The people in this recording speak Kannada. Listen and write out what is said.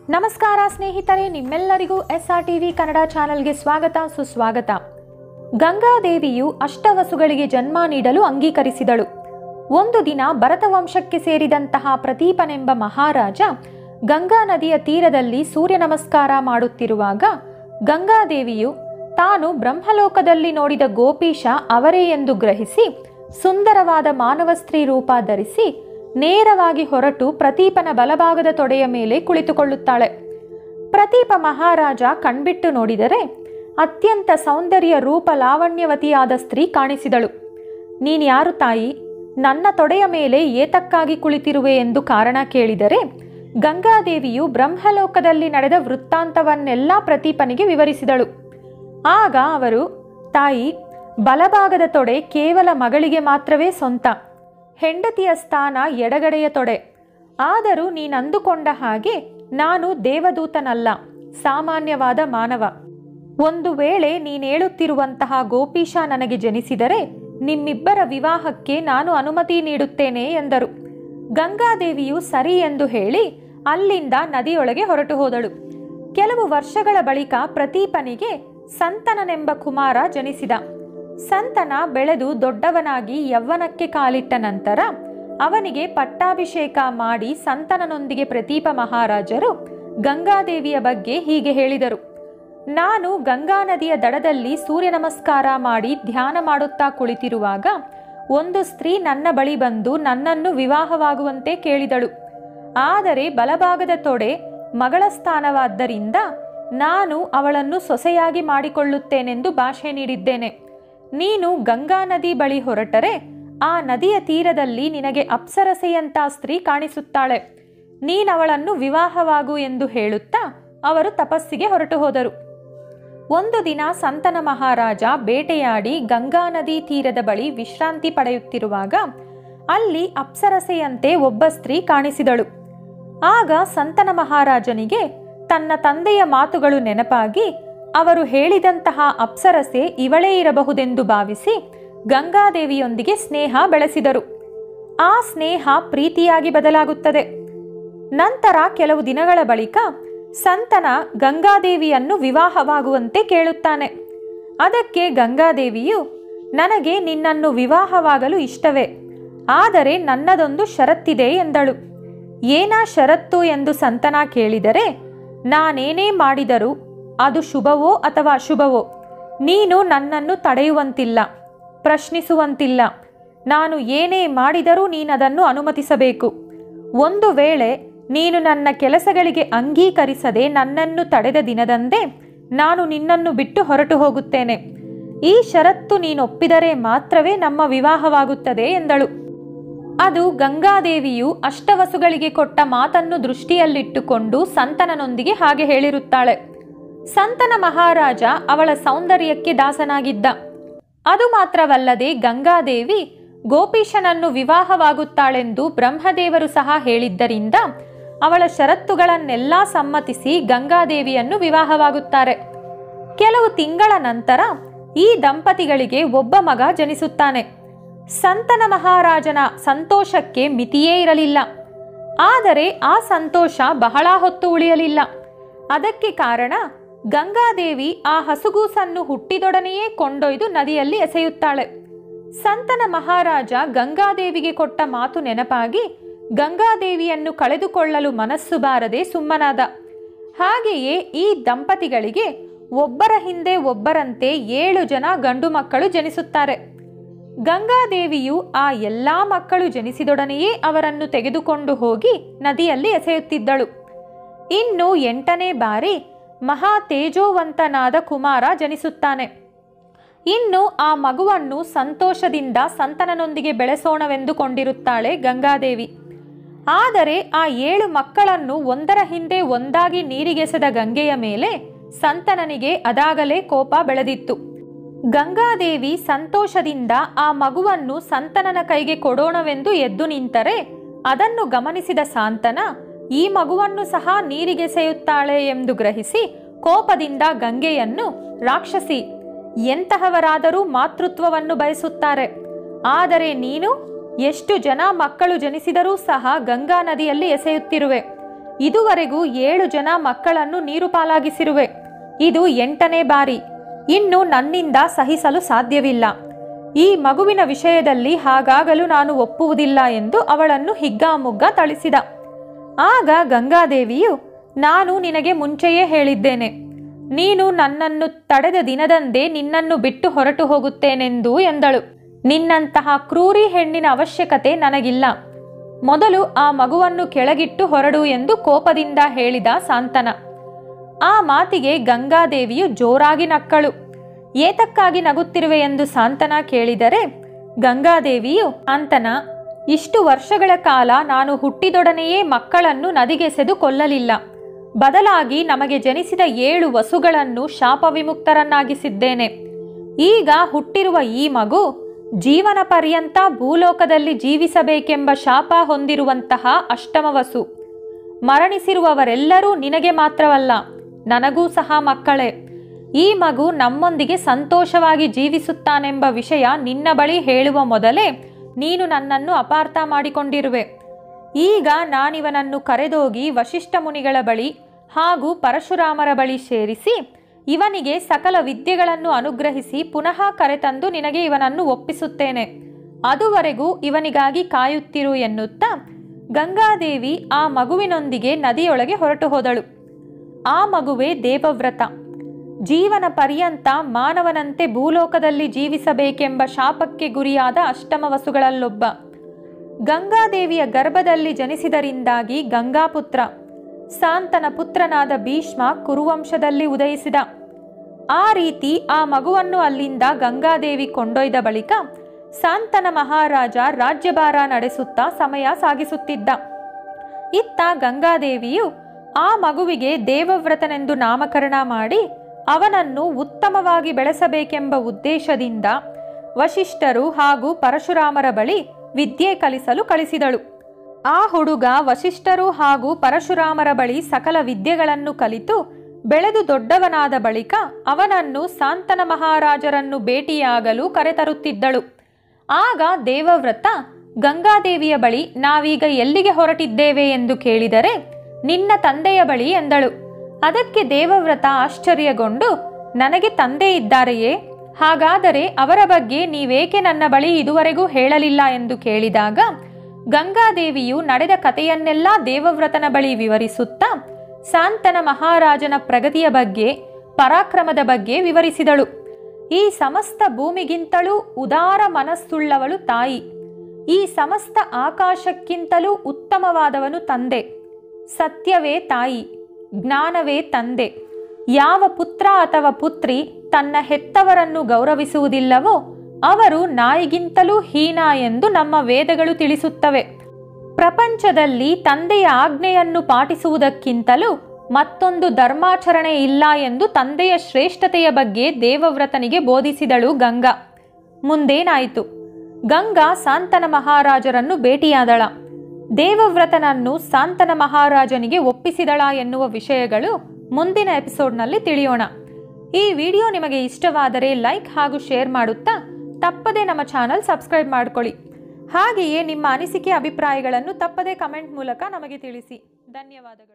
ನಮಸ್ಕಾರ ಸ್ನೇಹಿತರೆ ನಿಮ್ಮೆಲ್ಲರಿಗೂ ಎಸ್ ಆರ್ ಟಿವಿ ಕನ್ನಡ ಚಾನೆಲ್ಗೆ ಸ್ವಾಗತ ಸುಸ್ವಾಗತ ಗಂಗಾದೇವಿಯು ಅಷ್ಟವಸುಗಳಿಗೆ ಜನ್ಮ ನೀಡಲು ಅಂಗೀಕರಿಸಿದಳು ಒಂದು ದಿನ ಭರತ ವಂಶಕ್ಕೆ ಸೇರಿದಂತಹ ಪ್ರತೀಪನೆಂಬ ಮಹಾರಾಜ ಗಂಗಾ ನದಿಯ ತೀರದಲ್ಲಿ ಸೂರ್ಯ ನಮಸ್ಕಾರ ಮಾಡುತ್ತಿರುವಾಗ ಗಂಗಾದೇವಿಯು ತಾನು ಬ್ರಹ್ಮಲೋಕದಲ್ಲಿ ನೋಡಿದ ಗೋಪೀಶ ಅವರೇ ಎಂದು ಗ್ರಹಿಸಿ ಸುಂದರವಾದ ಮಾನವ ಸ್ತ್ರೀ ರೂಪ ಧರಿಸಿ ನೇರವಾಗಿ ಹೊರಟು ಪ್ರತೀಪನ ಬಲಭಾಗದ ತೊಡೆಯ ಮೇಲೆ ಕುಳಿತುಕೊಳ್ಳುತ್ತಾಳೆ ಪ್ರತೀಪ ಮಹಾರಾಜ ಕಣ್ಬಿಟ್ಟು ನೋಡಿದರೆ ಅತ್ಯಂತ ಸೌಂದರ್ಯ ರೂಪ ಲಾವಣ್ಯವತಿಯಾದ ಸ್ತ್ರೀ ಕಾಣಿಸಿದಳು ನೀನ್ಯಾರು ತಾಯಿ ನನ್ನ ತೊಡೆಯ ಮೇಲೆ ಏತಕ್ಕಾಗಿ ಕುಳಿತಿರುವೆ ಎಂದು ಕಾರಣ ಕೇಳಿದರೆ ಗಂಗಾದೇವಿಯು ಬ್ರಹ್ಮಲೋಕದಲ್ಲಿ ನಡೆದ ವೃತ್ತಾಂತವನ್ನೆಲ್ಲ ಪ್ರತೀಪನಿಗೆ ವಿವರಿಸಿದಳು ಆಗ ಅವರು ತಾಯಿ ಬಲಭಾಗದ ತೊಡೆ ಕೇವಲ ಮಗಳಿಗೆ ಮಾತ್ರವೇ ಸ್ವಂತ ಹೆಂಡತಿಯ ಸ್ಥಾನ ಎಡಗಡೆಯ ತೊಡೆ ಆದರೂ ನೀನಂದುಕೊಂಡ ಹಾಗೆ ನಾನು ದೇವದೂತನಲ್ಲ ಸಾಮಾನ್ಯವಾದ ಮಾನವ ಒಂದು ವೇಳೆ ನೀನೇಳುತ್ತಿರುವಂತಹ ಗೋಪೀಶ ನನಗೆ ಜನಿಸಿದರೆ ನಿಮ್ಮಿಬ್ಬರ ವಿವಾಹಕ್ಕೆ ನಾನು ಅನುಮತಿ ನೀಡುತ್ತೇನೆ ಎಂದರು ಗಂಗಾದೇವಿಯು ಸರಿ ಎಂದು ಹೇಳಿ ಅಲ್ಲಿಂದ ನದಿಯೊಳಗೆ ಹೊರಟು ಹೋದಳು ಕೆಲವು ವರ್ಷಗಳ ಬಳಿಕ ಪ್ರತೀಪನಿಗೆ ಸಂತನನೆಂಬ ಕುಮಾರ ಜನಿಸಿದ ಸಂತನ ಬೆಳೆದು ದೊಡ್ಡವನಾಗಿ ಯವ್ವನಕ್ಕೆ ಕಾಲಿಟ್ಟ ನಂತರ ಅವನಿಗೆ ಪಟ್ಟಾಭಿಷೇಕ ಮಾಡಿ ಸಂತನನೊಂದಿಗೆ ಪ್ರತೀಪ ಮಹಾರಾಜರು ಗಂಗಾದೇವಿಯ ಬಗ್ಗೆ ಹೀಗೆ ಹೇಳಿದರು ನಾನು ಗಂಗಾ ನದಿಯ ದಡದಲ್ಲಿ ಸೂರ್ಯ ನಮಸ್ಕಾರ ಮಾಡಿ ಧ್ಯಾನ ಮಾಡುತ್ತಾ ಕುಳಿತಿರುವಾಗ ಒಂದು ಸ್ತ್ರೀ ನನ್ನ ಬಳಿ ಬಂದು ನನ್ನನ್ನು ವಿವಾಹವಾಗುವಂತೆ ಕೇಳಿದಳು ಆದರೆ ಬಲಭಾಗದ ತೊಡೆ ಮಗಳ ಸ್ಥಾನವಾದ್ದರಿಂದ ನಾನು ಅವಳನ್ನು ಸೊಸೆಯಾಗಿ ಮಾಡಿಕೊಳ್ಳುತ್ತೇನೆಂದು ಭಾಷೆ ನೀಡಿದ್ದೇನೆ ನೀನು ಗಂಗಾ ನದಿ ಬಳಿ ಹೊರಟರೆ ಆ ನದಿಯ ತೀರದಲ್ಲಿ ನಿನಗೆ ಅಪ್ಸರಸೆಯಂತ ಸ್ತ್ರೀ ಕಾಣಿಸುತ್ತಾಳೆ ನೀನವಳನ್ನು ವಿವಾಹವಾಗು ಎಂದು ಹೇಳುತ್ತಾ ಅವರು ತಪಸ್ಸಿಗೆ ಹೊರಟು ಹೋದರು ಒಂದು ದಿನ ಸಂತನ ಮಹಾರಾಜ ಬೇಟೆಯಾಡಿ ಗಂಗಾ ನದಿ ತೀರದ ಬಳಿ ವಿಶ್ರಾಂತಿ ಪಡೆಯುತ್ತಿರುವಾಗ ಅಲ್ಲಿ ಅಪ್ಸರಸೆಯಂತೆ ಒಬ್ಬ ಸ್ತ್ರೀ ಕಾಣಿಸಿದಳು ಆಗ ಸಂತನ ಮಹಾರಾಜನಿಗೆ ತನ್ನ ತಂದೆಯ ಮಾತುಗಳು ನೆನಪಾಗಿ ಅವರು ಹೇಳಿದಂತಹ ಅಪ್ಸರಸೆ ಇವಳೇ ಇರಬಹುದೆಂದು ಭಾವಿಸಿ ಗಂಗಾದೇವಿಯೊಂದಿಗೆ ಸ್ನೇಹ ಬೆಳೆಸಿದರು ಆ ಸ್ನೇಹ ಪ್ರೀತಿಯಾಗಿ ಬದಲಾಗುತ್ತದೆ ನಂತರ ಕೆಲವು ದಿನಗಳ ಬಳಿಕ ಸಂತನ ಗಂಗಾದೇವಿಯನ್ನು ವಿವಾಹವಾಗುವಂತೆ ಕೇಳುತ್ತಾನೆ ಅದಕ್ಕೆ ಗಂಗಾದೇವಿಯು ನನಗೆ ನಿನ್ನನ್ನು ವಿವಾಹವಾಗಲು ಇಷ್ಟವೇ ಆದರೆ ನನ್ನದೊಂದು ಷರತ್ತಿದೆ ಎಂದಳು ಏನಾ ಷರತ್ತು ಎಂದು ಸಂತನ ಕೇಳಿದರೆ ನಾನೇನೇ ಮಾಡಿದರೂ ಅದು ಶುಭವೋ ಅಥವಾ ಅಶುಭವೋ ನೀನು ನನ್ನನ್ನು ತಡೆಯುವಂತಿಲ್ಲ ಪ್ರಶ್ನಿಸುವಂತಿಲ್ಲ ನಾನು ಏನೇ ಮಾಡಿದರೂ ನೀನದನ್ನು ಅನುಮತಿಸಬೇಕು ಒಂದು ವೇಳೆ ನೀನು ನನ್ನ ಕೆಲಸಗಳಿಗೆ ಅಂಗೀಕರಿಸದೆ ನನ್ನನ್ನು ತಡೆದ ದಿನದಂದೇ ನಾನು ನಿನ್ನನ್ನು ಬಿಟ್ಟು ಹೊರಟು ಹೋಗುತ್ತೇನೆ ಈ ಷರತ್ತು ನೀನೊಪ್ಪಿದರೆ ಮಾತ್ರವೇ ನಮ್ಮ ವಿವಾಹವಾಗುತ್ತದೆ ಎಂದಳು ಅದು ಗಂಗಾದೇವಿಯು ಅಷ್ಟವಸುಗಳಿಗೆ ಕೊಟ್ಟ ಮಾತನ್ನು ದೃಷ್ಟಿಯಲ್ಲಿಟ್ಟುಕೊಂಡು ಸಂತನನೊಂದಿಗೆ ಹಾಗೆ ಹೇಳಿರುತ್ತಾಳೆ ಸಂತನ ಮಹಾರಾಜ ಅವಳ ಸೌಂದರ್ಯಕ್ಕೆ ದಾಸನಾಗಿದ್ದ ಅದು ಮಾತ್ರವಲ್ಲದೆ ಗಂಗಾದೇವಿ ಗೋಪೀಶನನ್ನು ವಿವಾಹವಾಗುತ್ತಾಳೆಂದು ಬ್ರಹ್ಮದೇವರು ಸಹ ಹೇಳಿದ್ದರಿಂದ ಅವಳ ಷರತ್ತುಗಳನ್ನೆಲ್ಲ ಸಮ್ಮತಿಸಿ ಗಂಗಾದೇವಿಯನ್ನು ವಿವಾಹವಾಗುತ್ತಾರೆ ಕೆಲವು ತಿಂಗಳ ನಂತರ ಈ ದಂಪತಿಗಳಿಗೆ ಒಬ್ಬ ಮಗ ಜನಿಸುತ್ತಾನೆ ಸಂತನ ಮಹಾರಾಜನ ಸಂತೋಷಕ್ಕೆ ಮಿತಿಯೇ ಇರಲಿಲ್ಲ ಆದರೆ ಆ ಸಂತೋಷ ಬಹಳ ಹೊತ್ತು ಉಳಿಯಲಿಲ್ಲ ಅದಕ್ಕೆ ಕಾರಣ ಗಂಗಾದೇವಿ ಆ ಹಸುಗೂಸನ್ನು ಹುಟ್ಟಿದೊಡನೆಯೇ ಕೊಂಡೊಯ್ದು ನದಿಯಲ್ಲಿ ಎಸೆಯುತ್ತಾಳೆ ಸಂತನ ಮಹಾರಾಜ ಗಂಗಾದೇವಿಗೆ ಕೊಟ್ಟ ಮಾತು ನೆನಪಾಗಿ ಗಂಗಾದೇವಿಯನ್ನು ಕಳೆದುಕೊಳ್ಳಲು ಮನಸ್ಸು ಬಾರದೆ ಸುಮ್ಮನಾದ ಹಾಗೆಯೇ ಈ ದಂಪತಿಗಳಿಗೆ ಒಬ್ಬರ ಹಿಂದೆ ಒಬ್ಬರಂತೆ ಏಳು ಜನ ಗಂಡು ಮಕ್ಕಳು ಜನಿಸುತ್ತಾರೆ ಗಂಗಾದೇವಿಯು ಆ ಎಲ್ಲಾ ಮಕ್ಕಳು ಜನಿಸಿದೊಡನೆಯೇ ಅವರನ್ನು ತೆಗೆದುಕೊಂಡು ಹೋಗಿ ನದಿಯಲ್ಲಿ ಎಸೆಯುತ್ತಿದ್ದಳು ಇನ್ನು ಎಂಟನೇ ಬಾರಿ ಮಹಾ ತೇಜೋವಂತನಾದ ಕುಮಾರ ಜನಿಸುತ್ತಾನೆ ಇನ್ನು ಆ ಮಗುವನ್ನು ಸಂತೋಷದಿಂದ ಸಂತನನೊಂದಿಗೆ ಬೆಳೆಸೋಣವೆಂದುಕೊಂಡಿರುತ್ತಾಳೆ ಗಂಗಾದೇವಿ ಆದರೆ ಆ ಏಳು ಮಕ್ಕಳನ್ನು ಒಂದರ ಹಿಂದೆ ಒಂದಾಗಿ ನೀರಿಗೆಸೆದ ಗಂಗೆಯ ಮೇಲೆ ಸಂತನನಿಗೆ ಅದಾಗಲೇ ಕೋಪ ಬೆಳೆದಿತ್ತು ಗಂಗಾದೇವಿ ಸಂತೋಷದಿಂದ ಆ ಮಗುವನ್ನು ಸಂತನನ ಕೈಗೆ ಕೊಡೋಣವೆಂದು ಎದ್ದು ನಿಂತರೆ ಅದನ್ನು ಗಮನಿಸಿದ ಸಾಂತನ ಈ ಮಗುವನ್ನು ಸಹ ನೀರಿಗೆಸೆಯುತ್ತಾಳೆ ಎಂದು ಗ್ರಹಿಸಿ ಕೋಪದಿಂದ ಗಂಗೆಯನ್ನು ರಾಕ್ಷಸಿ ಎಂತಹವರಾದರೂ ಮಾತೃತ್ವವನ್ನು ಬಯಸುತ್ತಾರೆ ಆದರೆ ನೀನು ಎಷ್ಟು ಜನ ಮಕ್ಕಳು ಜನಿಸಿದರೂ ಸಹ ಗಂಗಾ ನದಿಯಲ್ಲಿ ಎಸೆಯುತ್ತಿರುವೆ ಇದುವರೆಗೂ ಏಳು ಜನ ಮಕ್ಕಳನ್ನು ನೀರು ಪಾಲಾಗಿಸಿರುವೆ ಇದು ಎಂಟನೇ ಬಾರಿ ಇನ್ನು ನನ್ನಿಂದ ಸಹಿಸಲು ಸಾಧ್ಯವಿಲ್ಲ ಈ ಮಗುವಿನ ವಿಷಯದಲ್ಲಿ ಹಾಗಾಗಲು ನಾನು ಒಪ್ಪುವುದಿಲ್ಲ ಎಂದು ಅವಳನ್ನು ಹಿಗ್ಗಾಮುಗ್ಗ ಥಳಿಸಿದ ಆಗ ಗಂಗಾದೇವಿಯು ನಾನು ನಿನಗೆ ಮುಂಚೆಯೇ ಹೇಳಿದ್ದೇನೆ ನೀನು ನನ್ನನ್ನು ತಡೆದ ದಿನದಂದೇ ನಿನ್ನನ್ನು ಬಿಟ್ಟು ಹೊರಟು ಹೋಗುತ್ತೇನೆಂದು ಎಂದಳು ನಿನ್ನಂತಹ ಕ್ರೂರಿ ಹೆಣ್ಣಿನ ಅವಶ್ಯಕತೆ ನನಗಿಲ್ಲ ಮೊದಲು ಆ ಮಗುವನ್ನು ಕೆಳಗಿಟ್ಟು ಹೊರಡು ಎಂದು ಕೋಪದಿಂದ ಹೇಳಿದ ಸಾಂತನ ಆ ಮಾತಿಗೆ ಗಂಗಾದೇವಿಯು ಜೋರಾಗಿ ನಕ್ಕಳು ಏತಕ್ಕಾಗಿ ನಗುತ್ತಿರುವೆ ಎಂದು ಸಾಂತನ ಕೇಳಿದರೆ ಗಂಗಾದೇವಿಯು ಅಂತನ ಇಷ್ಟು ವರ್ಷಗಳ ಕಾಲ ನಾನು ಹುಟ್ಟಿದೊಡನೆಯೇ ಮಕ್ಕಳನ್ನು ನದಿಗೆಸೆದು ಕೊಲ್ಲಲಿಲ್ಲ ಬದಲಾಗಿ ನಮಗೆ ಜನಿಸಿದ ಏಳು ವಸುಗಳನ್ನು ಶಾಪ ವಿಮುಕ್ತರನ್ನಾಗಿಸಿದ್ದೇನೆ ಈಗ ಹುಟ್ಟಿರುವ ಈ ಮಗು ಜೀವನ ಪರ್ಯಂತ ಭೂಲೋಕದಲ್ಲಿ ಜೀವಿಸಬೇಕೆಂಬ ಶಾಪ ಹೊಂದಿರುವಂತಹ ಅಷ್ಟಮ ವಸು ಮರಣಿಸಿರುವವರೆಲ್ಲರೂ ನಿನಗೆ ಮಾತ್ರವಲ್ಲ ನನಗೂ ಸಹ ಮಕ್ಕಳೇ ಈ ಮಗು ನಮ್ಮೊಂದಿಗೆ ಸಂತೋಷವಾಗಿ ಜೀವಿಸುತ್ತಾನೆಂಬ ವಿಷಯ ನಿನ್ನ ಬಳಿ ಹೇಳುವ ಮೊದಲೇ ನೀನು ನನ್ನನ್ನು ಅಪಾರ್ಥ ಮಾಡಿಕೊಂಡಿರುವೆ ಈಗ ನಾನಿವನನ್ನು ಕರೆದೋಗಿ ವಶಿಷ್ಠ ಮುನಿಗಳ ಬಳಿ ಹಾಗೂ ಪರಶುರಾಮರ ಬಳಿ ಸೇರಿಸಿ ಇವನಿಗೆ ಸಕಲ ವಿದ್ಯೆಗಳನ್ನು ಅನುಗ್ರಹಿಸಿ ಪುನಃ ಕರೆತಂದು ನಿನಗೆ ಇವನನ್ನು ಒಪ್ಪಿಸುತ್ತೇನೆ ಅದುವರೆಗೂ ಇವನಿಗಾಗಿ ಕಾಯುತ್ತಿರು ಎನ್ನುತ್ತಾ ಗಂಗಾದೇವಿ ಆ ಮಗುವಿನೊಂದಿಗೆ ನದಿಯೊಳಗೆ ಹೊರಟು ಹೋದಳು ಆ ಮಗುವೇ ದೇವವ್ರತ ಜೀವನ ಪರ್ಯಂತ ಮಾನವನಂತೆ ಭೂಲೋಕದಲ್ಲಿ ಜೀವಿಸಬೇಕೆಂಬ ಶಾಪಕ್ಕೆ ಗುರಿಯಾದ ಅಷ್ಟಮ ವಸುಗಳಲ್ಲೊಬ್ಬ ಗಂಗಾದೇವಿಯ ಗರ್ಭದಲ್ಲಿ ಜನಿಸಿದರಿಂದಾಗಿ ಗಂಗಾಪುತ್ರ ಸಾಂತನ ಪುತ್ರನಾದ ಭೀಷ್ಮ ಕುರುವಂಶದಲ್ಲಿ ಉದಯಿಸಿದ ಆ ರೀತಿ ಆ ಮಗುವನ್ನು ಅಲ್ಲಿಂದ ಗಂಗಾದೇವಿ ಕೊಂಡೊಯ್ದ ಬಳಿಕ ಸಾಂತನ ಮಹಾರಾಜ ರಾಜ್ಯಭಾರ ನಡೆಸುತ್ತಾ ಸಮಯ ಸಾಗಿಸುತ್ತಿದ್ದ ಇತ್ತ ಗಂಗಾದೇವಿಯು ಆ ಮಗುವಿಗೆ ದೇವವ್ರತನೆಂದು ನಾಮಕರಣ ಮಾಡಿ ಅವನನ್ನು ಉತ್ತಮವಾಗಿ ಬೆಳೆಸಬೇಕೆಂಬ ಉದ್ದೇಶದಿಂದ ವಶಿಷ್ಠರು ಹಾಗೂ ಪರಶುರಾಮರ ಬಳಿ ವಿದ್ಯೆ ಕಲಿಸಲು ಕಳಿಸಿದಳು ಆ ಹುಡುಗ ವಶಿಷ್ಠರು ಹಾಗೂ ಪರಶುರಾಮರ ಬಳಿ ಸಕಲ ವಿದ್ಯೆಗಳನ್ನು ಕಲಿತು ಬೆಳೆದು ದೊಡ್ಡವನಾದ ಬಳಿಕ ಅವನನ್ನು ಸಾಂತನ ಮಹಾರಾಜರನ್ನು ಭೇಟಿಯಾಗಲು ಕರೆತರುತ್ತಿದ್ದಳು ಆಗ ದೇವವ್ರತ ಗಂಗಾದೇವಿಯ ಬಳಿ ನಾವೀಗ ಎಲ್ಲಿಗೆ ಹೊರಟಿದ್ದೇವೆ ಎಂದು ಕೇಳಿದರೆ ನಿನ್ನ ತಂದೆಯ ಬಳಿ ಎಂದಳು ಅದಕ್ಕೆ ದೇವವ್ರತ ಆಶ್ಚರ್ಯಗೊಂಡು ನನಗೆ ತಂದೆ ಇದ್ದಾರೆಯೇ ಹಾಗಾದರೆ ಅವರ ಬಗ್ಗೆ ನೀವೇಕೆ ನನ್ನ ಬಳಿ ಇದುವರೆಗೂ ಹೇಳಲಿಲ್ಲ ಎಂದು ಕೇಳಿದಾಗ ಗಂಗಾದೇವಿಯು ನಡೆದ ಕಥೆಯನ್ನೆಲ್ಲ ದೇವವ್ರತನ ಬಳಿ ವಿವರಿಸುತ್ತಾ ಸಾಂತನ ಮಹಾರಾಜನ ಪ್ರಗತಿಯ ಬಗ್ಗೆ ಪರಾಕ್ರಮದ ಬಗ್ಗೆ ವಿವರಿಸಿದಳು ಈ ಸಮಸ್ತ ಭೂಮಿಗಿಂತಲೂ ಉದಾರ ಮನಸ್ಸುಳ್ಳವಳು ತಾಯಿ ಈ ಸಮಸ್ತ ಆಕಾಶಕ್ಕಿಂತಲೂ ಉತ್ತಮವಾದವನು ತಂದೆ ಸತ್ಯವೇ ತಾಯಿ ಜ್ಞಾನವೇ ತಂದೆ ಯಾವ ಪುತ್ರ ಅಥವಾ ಪುತ್ರಿ ತನ್ನ ಹೆತ್ತವರನ್ನು ಗೌರವಿಸುವುದಿಲ್ಲವೋ ಅವರು ನಾಯಿಗಿಂತಲೂ ಹೀನ ಎಂದು ನಮ್ಮ ವೇದಗಳು ತಿಳಿಸುತ್ತವೆ ಪ್ರಪಂಚದಲ್ಲಿ ತಂದೆಯ ಆಜ್ಞೆಯನ್ನು ಪಾಟಿಸುವುದಕ್ಕಿಂತಲೂ ಮತ್ತೊಂದು ಧರ್ಮಾಚರಣೆ ಇಲ್ಲ ಎಂದು ತಂದೆಯ ಶ್ರೇಷ್ಠತೆಯ ಬಗ್ಗೆ ದೇವವ್ರತನಿಗೆ ಬೋಧಿಸಿದಳು ಗಂಗಾ ಮುಂದೇನಾಯಿತು ಗಂಗಾ ಸಾಂತನ ಮಹಾರಾಜರನ್ನು ಭೇಟಿಯಾದಳ ದೇವವ್ರತನನ್ನು ಸಾಂತನ ಮಹಾರಾಜನಿಗೆ ಒಪ್ಪಿಸಿದಳ ಎನ್ನುವ ವಿಷಯಗಳು ಮುಂದಿನ ಎಪಿಸೋಡ್ನಲ್ಲಿ ತಿಳಿಯೋಣ ಈ ವಿಡಿಯೋ ನಿಮಗೆ ಇಷ್ಟವಾದರೆ ಲೈಕ್ ಹಾಗೂ ಶೇರ್ ಮಾಡುತ್ತಾ ತಪ್ಪದೆ ನಮ್ಮ ಚಾನಲ್ ಸಬ್ಸ್ಕ್ರೈಬ್ ಮಾಡ್ಕೊಳ್ಳಿ ಹಾಗೆಯೇ ನಿಮ್ಮ ಅನಿಸಿಕೆ ಅಭಿಪ್ರಾಯಗಳನ್ನು ತಪ್ಪದೆ ಕಮೆಂಟ್ ಮೂಲಕ ನಮಗೆ ತಿಳಿಸಿ ಧನ್ಯವಾದಗಳು